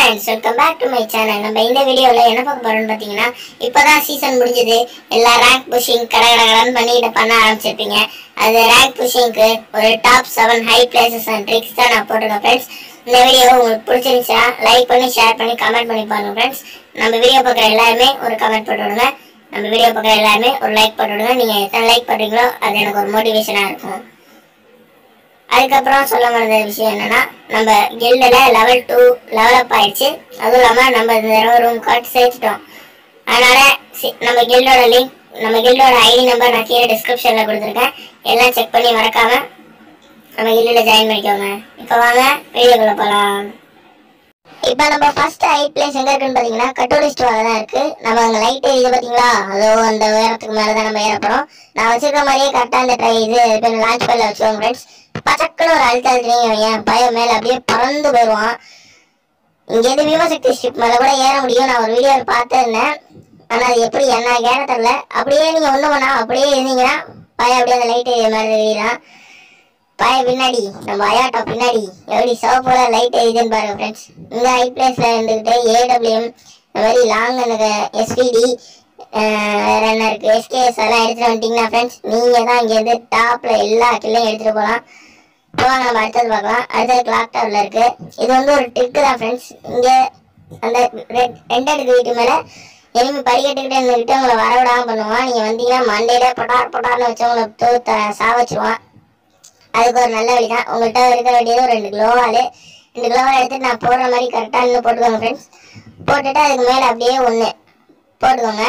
Friends welcome back to my channel நம்ம இந்த வீடியோவில் என்ன பார்க்க போறோம்னு பார்த்தீங்கன்னா இப்போதான் சீசன் முடிஞ்சது எல்லா ரேங்க் புஷிங் கட கட கடன்னு பண்ணிட்டு பண்ண ஆரம்பிச்சிருப்பீங்க அது ரேங்க் புஷிங்க்கு ஒரு top seven high places and tricks தான் நான் போட்டிருக்கேன் ஃப்ரெண்ட்ஸ் இந்த வீடியோ உங்களுக்கு பிடிச்சிருந்துச்சா லைக் பண்ணி ஷேர் பண்ணி கமெண்ட் பண்ணி பாருங்க ஃப்ரெண்ட்ஸ் நம்ம வீடியோ பார்க்குற எல்லாருமே ஒரு கமெண்ட் போட்டு விடுங்க நம்ம வீடியோ பார்க்குற எல்லாருமே ஒரு லைக் போட்டு விடுங்க நீங்கள் எத்தனை லைக் பண்ணுறீங்களோ அது எனக்கு ஒரு மோட்டிவேஷனாக இருக்கும் அதுக்கப்புறம் சொல்ல மறந்த விஷயம் என்னன்னா நம்ம கில்டில் லெவல் டூ லெவல் அப் ஆயிடுச்சு அதுவும் இல்லாமல் நம்ம இந்த தடவை ரூம் கார்டு சேர்த்துட்டோம் அதனால சி- நம்ம கில்டோட லிங்க் நம்ம கில்டோட ஐடி நம்பர் நான் கீழே டிஸ்கிரிப்ஷனில் கொடுத்துருக்கேன் எல்லாம் செக் பண்ணி மறக்காம நம்ம கில்டில் ஜாயின் பண்ணிக்கோங்க இப்போ வாங்க வீடியோக்குள்ள போகலாம் இப்போ நம்ம ஃபர்ஸ்ட் ஹை பிளேஸ் எங்க இருக்குன்னு பாத்தீங்கன்னா கட்டோரி ஸ்டோர் தான் இருக்கு நம்ம அங்க லைட் இது பாத்தீங்களா அதோ அந்த உயரத்துக்கு மேல தான் நம்ம ஏறப்போறோம் நான் வச்சிருக்க மாதிரியே கரெக்டா அந்த ட்ரை இது இப்போ லான்ச் பேட்ல வச்சுக்கோங்க ஃப்ரெண்ட்ஸ் பச்சக்குன்னு ஒரு அழுத்த அழுத்தினீங்க என் பையன் மேல அப்படியே பறந்து போயிடுவான் இங்க இருந்து விமசக்தி ஸ்ட்ரிப் மேல கூட ஏற முடியும் நான் ஒரு வீடியோவில் பார்த்திருந்தேன் ஆனா அது எப்படி என்ன ஏற தெரியல அப்படியே நீங்க ஒண்ணு பண்ணா அப்படியே இருந்தீங்கன்னா பையன் அப்படியே அந்த லைட் மேல எரியலாம் பாய பின்னாடி நம்ம அயாட்டோ பின்னாடி எப்படி சிவப்போல லைட் எரியுதுன்னு பாருங்க ஃப்ரெண்ட்ஸ் இந்த ஹை பிளேஸ்ல இருந்துகிட்டு ஏடபிள்யூஎம் இந்த மாதிரி லாங் எனக்கு எஸ்பிடி வேற என்ன இருக்கு எஸ்கேஎஸ் எல்லாம் எடுத்துட்டு வந்துட்டீங்கன்னா ஃப்ரெண்ட்ஸ் நீங்க தான் இங்க இருந்து டாப்ல எல்லா கிள்ளையும் எடுத்துட்டு போகலாம் இப்போ வாங்க நம்ம அடுத்தது பார்க்கலாம் அடுத்தது கிளாக் டவர்ல இருக்கு இது வந்து ஒரு ட்ரிக் தான் ஃப்ரெண்ட்ஸ் இங்க அந்த ரெட் ரெண்டு அடுக்கு வீட்டு மேல எனிமி படிக்கட்டுக்கிட்டே இருந்துக்கிட்டு உங்களை வரவிடாம பண்ணுவான் நீங்க வந்தீங்கன்னா மண்டையிலே பொட்டார் பொட்டார்னு வச்சு உங்களை தூத்த சாவச்சிருவான் அதுக்கு ஒரு நல்ல வழி தான் உங்கள்கிட்ட இருக்க வேண்டியது ஒரு ரெண்டு க்ளோவால் ரெண்டு க்ளோவால் எடுத்துட்டு நான் போடுற மாதிரி கரெக்டாக இன்னும் போட்டுக்கோங்க ஃப்ரெண்ட்ஸ் போட்டுட்டு அதுக்கு மேலே அப்படியே ஒன்று போட்டுக்கோங்க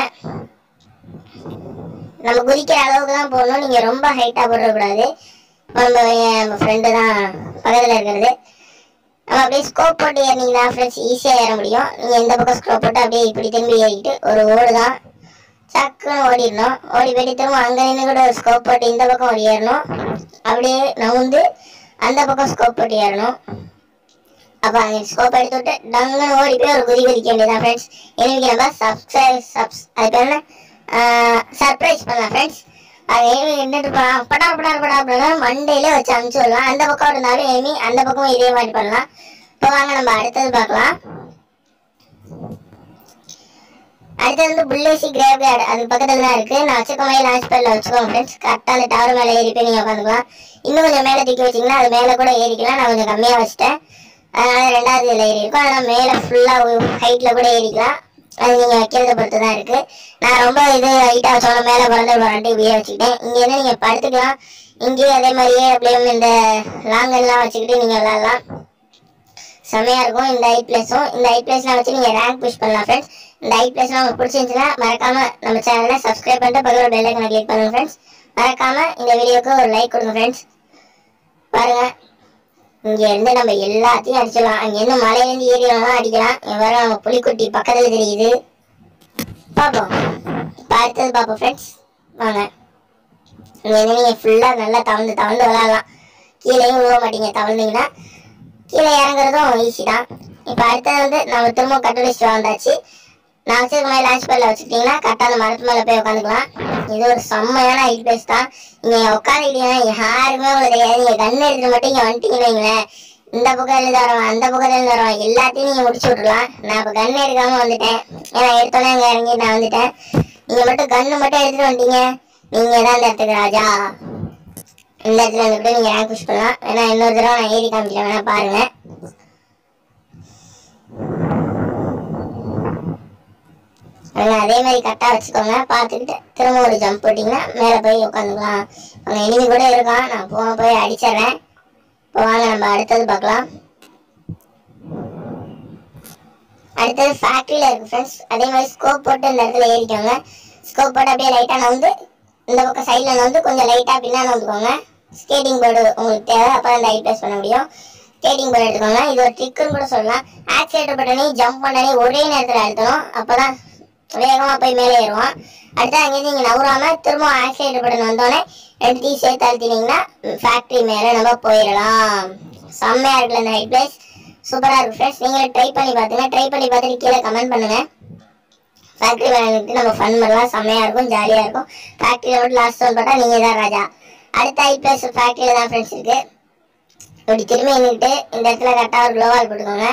நம்ம குதிக்கிற அளவுக்கு தான் போடணும் நீங்கள் ரொம்ப ஹைட்டாக போடக்கூடாது நம்ம என் ஃப்ரெண்டு தான் பக்கத்தில் இருக்கிறது நம்ம அப்படியே ஸ்கோப் போட்டு ஏறினீங்கன்னா ஃப்ரெண்ட்ஸ் ஈஸியாக ஏற முடியும் நீங்கள் இந்த பக்கம் ஸ்கோப் போட்டு அப்படியே இப்படி திரும்பி ஏறிட்டு ஒரு ஓடு தான் சக்குன்னு ஓடிடணும் ஓடி போயிட்டு திரும்ப அங்கே நின்று கூட ஒரு ஸ்கோப் போட்டு இந்த பக்கம் ஓடி ஏறணும் அப்படியே நவுந்து அந்த பக்கம் ஸ்கோப் போட்டு ஏறணும் அப்போ அங்கே ஸ்கோப் எடுத்து விட்டு டங்குன்னு ஓடி போய் ஒரு குதி குதிக்க வேண்டியதான் ஃப்ரெண்ட்ஸ் எனக்கு நம்ம சப்ஸ்கிரைப் சப்ஸ் அது பேர் என்ன சர்ப்ரைஸ் பண்ணலாம் ஃப்ரெண்ட்ஸ் அது எனிமி நின்றுட்டு போகலாம் படார் படார் படார் அப்படின்னா மண்டையிலே வச்சு அனுப்பிச்சு விடலாம் அந்த பக்கம் இருந்தாலும் எனிமி அந்த பக்கமும் இதே மாதிரி பண்ணலாம் இப்போ வாங்க நம்ம அடுத்தது பார்க்கலாம் அடுத்தது வந்து புல்லேசி கிரேவ் யார்டு அது பக்கத்துல தான் இருக்கு நான் வச்சுக்க மாதிரி லான்ச் பேட்ல வச்சுக்கோங்க ஃப்ரெண்ட்ஸ் கரெக்டாக அந்த டவர் மேலே ஏறி போய் நீங்க உட்காந்துக்கலாம் இன்னும் கொஞ்சம் மேலே தூக்கி வச்சீங்கன்னா அது மேலே கூட ஏறிக்கலாம் நான் கொஞ்சம் கம்மியாக வச்சுட்டேன் அதனால ரெண்டாவது இதில் ஏறி இருக்கும் அதனால் மேலே ஃபுல்லாக ஹைட்டில் கூட ஏறிக்கலாம் அது நீங்கள் வைக்கிறத பொறுத்து தான் இருக்கு நான் ரொம்ப இது ஹைட்டாக வச்சோட மேலே பிறந்து வரட்டு இப்படியே வச்சுக்கிட்டேன் இங்கே இருந்து நீங்கள் படுத்துக்கலாம் இங்கேயும் அதே மாதிரியே அப்படியே இந்த லாங் எல்லாம் வச்சுக்கிட்டு நீங்கள் விளாட்லாம் செமையா இருக்கும் இந்த ஐ பிளேஸும் இந்த ஐ பிளேஸ்லாம் வச்சு நீங்க ரேங்க் புஷ் பண்ணலாம் ஃப்ரெண்ட்ஸ் இந்த ஐ பிளேஸ்லாம் உங்களுக்கு பிடிச்சிருந்துச்சுன்னா மறக்காம நம்ம சேனலை சப்ஸ்கிரைப் பண்ணிட்டு பக்கத்தில் பெல் ஐக்கனை கிளிக் பண்ணுங்க ஃப்ரெண்ட்ஸ் மறக்காம இந்த வீடியோக்கு ஒரு லைக் கொடுங்க ஃப்ரெண்ட்ஸ் பாருங்க இங்க இருந்து நம்ம எல்லாத்தையும் அடிச்சிடலாம் அங்க இருந்து மலையிலேருந்து ஏறியெல்லாம் அடிக்கலாம் இங்க வர நம்ம புலிக்குட்டி பக்கத்துல தெரியுது பார்ப்போம் இப்போ அடுத்தது பார்ப்போம் ஃப்ரெண்ட்ஸ் வாங்க இங்க இருந்து நீங்க ஃபுல்லா நல்லா தவந்து தவந்து விளாடலாம் கீழேயும் விழுவ மாட்டீங்க தவழ்ந்தீங்கன்னா கீழே இறங்குறதும் ஈஸி தான் இப்போ அடுத்தது வந்து நம்ம திரும்ப கட்டுலிஸ்ட் வந்தாச்சு நான் வச்சிருக்க மாதிரி லான்ச் பேர்ல வச்சுக்கிட்டீங்கன்னா கரெக்டாக அந்த மரத்து மேலே போய் உட்காந்துக்கலாம் இது ஒரு செம்மையான ஹைட் பிளேஸ் தான் நீங்கள் உட்காந்துக்கிட்டீங்கன்னா யாருமே உங்களுக்கு தெரியாது நீங்கள் கண் எடுத்துட்டு மட்டும் இங்கே வந்துட்டீங்கன்னு வைங்களேன் இந்த பக்கம் இருந்து வரவன் அந்த பக்கம் இருந்து வரவன் எல்லாத்தையும் நீங்கள் முடிச்சு விட்றலாம் நான் இப்போ கன் எடுக்காம வந்துட்டேன் ஏன்னா எடுத்தோன்னே அங்கே இறங்கி நான் வந்துட்டேன் நீங்கள் மட்டும் கன்று மட்டும் எடுத்துட்டு வந்துட்டீங்க நீங்கள் தான் இந்த இடத்துக்கு ராஜா இந்த இடத்துல வந்துட்டு நீங்க ரேங்க் புஷ் பண்ணலாம் வேணா இன்னொரு தடவை நான் ஏறி காமிக்கிறேன் வேணா பாருங்க வேணா அதே மாதிரி கரெக்டாக வச்சுக்கோங்க பார்த்துக்கிட்டு திரும்ப ஒரு ஜம்ப் போட்டிங்கன்னா மேலே போய் உட்காந்துக்கலாம் அங்கே இனிமே கூட இருக்கான் நான் போன போய் அடிச்சிடுறேன் இப்போ வாங்க நம்ம அடுத்தது பார்க்கலாம் அடுத்தது ஃபேக்ட்ரியில் இருக்கு ஃப்ரெண்ட்ஸ் அதே மாதிரி ஸ்கோப் போட்டு இந்த இடத்துல ஏறிக்கோங்க ஸ்கோப் போட்டு அப்படியே லைட்டாக நவுந்து இந்த பக்கம் சைடில் வந்து கொஞ்சம் லைட்டாக பின்னாடி வந்துக்கோங்க ஸ்கேட்டிங் போர்டு உங்களுக்கு தேவை அப்போ அந்த ஐ பண்ண முடியும் ஸ்கேட்டிங் போர்டு எடுத்துக்கோங்க இது ஒரு ட்ரிக்குன்னு கூட சொல்லலாம் ஆக்சிலேட்டர் பட்டனே ஜம்ப் பண்ணனே ஒரே நேரத்தில் அழுத்தணும் அப்போ தான் வேகமாக போய் மேலே ஏறுவான் அடுத்து அங்கேருந்து நீங்கள் நவுறாம திரும்ப ஆக்சிலேட்டர் பட்டன் வந்தோடனே ரெண்டுத்தையும் சேர்த்து அழுத்தினீங்கன்னா ஃபேக்ட்ரி மேலே நம்ம போயிடலாம் செம்மையாக இருக்குல்ல இந்த ஹைட் பிளேஸ் சூப்பராக இருக்கு ஃப்ரெண்ட்ஸ் நீங்களும் ட்ரை பண்ணி பார்த்துங்க ட்ரை பண்ணி பார்த்துட்டு கீழே கமெண்ட் பண்ணுங்கள் ஃபேக்ட்ரி விளையாண்டுட்டு நம்ம ஃபன் பண்ணலாம் செம்மையா இருக்கும் ஜாலியா இருக்கும் ஃபேக்ட்ரியில மட்டும் லாஸ்ட் ஒன் போட்டா நீங்க தான் ராஜா அடுத்த ஐபிஎஸ் ஃபேக்ட்ரியில தான் ஃப்ரெண்ட்ஸ் இருக்கு இப்படி திரும்பி நின்றுட்டு இந்த இடத்துல கரெக்டாக ஒரு க்ளோவால் போட்டுக்கோங்க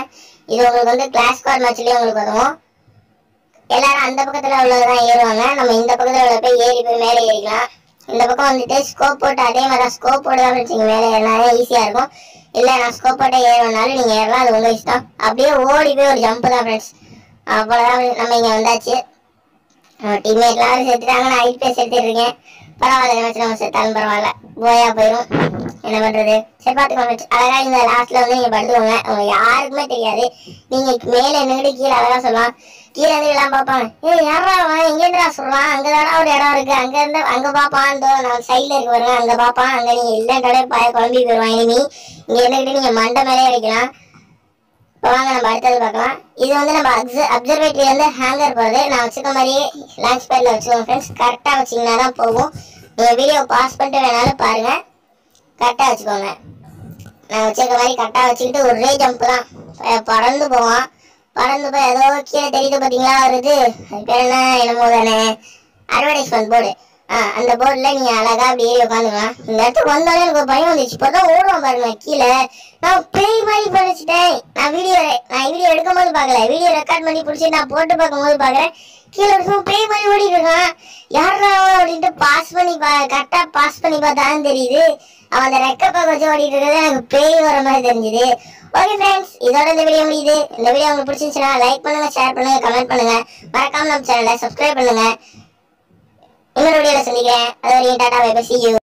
இது உங்களுக்கு வந்து கிளாஸ் ஸ்குவாட் மேட்ச்லயே உங்களுக்கு உதவும் எல்லாரும் அந்த பக்கத்துல உள்ளதான் ஏறுவாங்க நம்ம இந்த பக்கத்துல உள்ள போய் ஏறி போய் மேலே ஏறிக்கலாம் இந்த பக்கம் வந்துட்டு ஸ்கோப் போட்டு அதே மாதிரி தான் ஸ்கோப் போட்டு தான் வச்சுங்க மேலே ஏறினாலே ஈஸியா இருக்கும் இல்ல நான் ஸ்கோப் போட்டே ஏறணும்னாலும் நீங்க ஏறலாம் அது உங்க இஷ்டம் அப்படியே ஓடி போய் ஒரு ஜம்ப் தான் ஃப்ரெண்ட்ஸ் அவ்வளவுதான் நம்ம இங்க வந்தாச்சு டீம்மேட் எல்லாரும் செத்துட்டாங்க நான் ஐபிஎஸ் எடுத்துட்டு இருக்கேன் பரவாயில்ல நினைச்சு நம்ம செத்தாலும் பரவாயில்ல போயா போயிரும் என்ன பண்றது சரி பாத்துக்கோங்க friends. அழகா இந்த லாஸ்ட்ல வந்து நீங்க படுத்துக்கோங்க அவங்க யாருக்குமே தெரியாது நீங்க மேல நின்று கீழே அழகா சொல்லலாம் கீழே இருந்து எல்லாம் பார்ப்பாங்க ஏய் யாரா அவன் எங்க இருந்துடா சொல்றான் அங்கதானா ஒரு இடம் இருக்கு அங்க இருந்து அங்க பாப்பான் இந்த நான் சைட்ல இருக்கு பாருங்க அங்க பாப்பான் அங்க நீங்க இல்லைன்றாலே பாய குழம்பி போயிருவான் இனிமே இங்க இருந்துகிட்டு நீங்க மண்டை மேலே வைக்கலாம் இப்போ வாங்க நம்ம அடுத்தது பார்க்கலாம் இது வந்து நம்ம அப்சர்வேட்டரி வந்து ஹேங்கர் போகிறது நான் வச்சுக்க மாதிரியே லான்ச் பேடில் வச்சுக்கோங்க ஃப்ரெண்ட்ஸ் கரெக்டாக வச்சிங்கன்னா தான் போகும் நீங்கள் வீடியோ பாஸ் பண்ணிட்டு வேணாலும் பாருங்கள் கரெக்டாக வச்சுக்கோங்க நான் வச்சிருக்க மாதிரி கரெக்டாக வச்சுக்கிட்டு ஒரே ஜம்ப் தான் ப- பறந்து போவான் பறந்து போய் ஏதோ கீழே தெரியுது பார்த்தீங்களா ஒரு இது அது பேர் என்ன என்னமோ தானே அட்வர்டைஸ்மெண்ட் போர்டு ஆ அந்த போர்டில் நீங்கள் அழகாக அப்படி ஏறி உட்காந்துக்கலாம் இந்த இடத்துக்கு வந்தாலே எனக்கு ஒரு பயம் வந்துச்சு இப்போ தான் ஓடுவோம் பாருங்க கீழே நான் பேய் மாதிரி படிச்சுட்டேன் நான் வீடியோ நான் வீடியோ எடுக்கும் போது பார்க்கல வீடியோ ரெக்கார்ட் பண்ணி பிடிச்சி நான் போட்டு பார்க்கும்போது பார்க்குறேன் கீழே இருக்கும் பேய் மாதிரி ஓடிட்டு இருக்கான் யாரா அவன் அப்படின்ட்டு பாஸ் பண்ணி பா கரெக்டாக பாஸ் பண்ணி பார்த்தாலும் தெரியுது அவன் அந்த ரெக்க பக்கம் வச்சு ஓடிட்டு இருக்கிறது எனக்கு பேய் வர மாதிரி தெரிஞ்சுது ஓகே ஃப்ரெண்ட்ஸ் இதோட இந்த வீடியோ முடியுது இந்த வீடியோ உங்களுக்கு பிடிச்சிருந்துச்சுன்னா லைக் பண்ணுங்க ஷேர் பண்ணுங்க கமெண்ட் பண்ணுங்க மறக்காம நம்ம சேனலை சப்ஸ்கிரைப் பண்ணுங்க இன்னொரு வீடியோல சந்திக்கிறேன் அது வரைக்கும் டாடா பை பை see you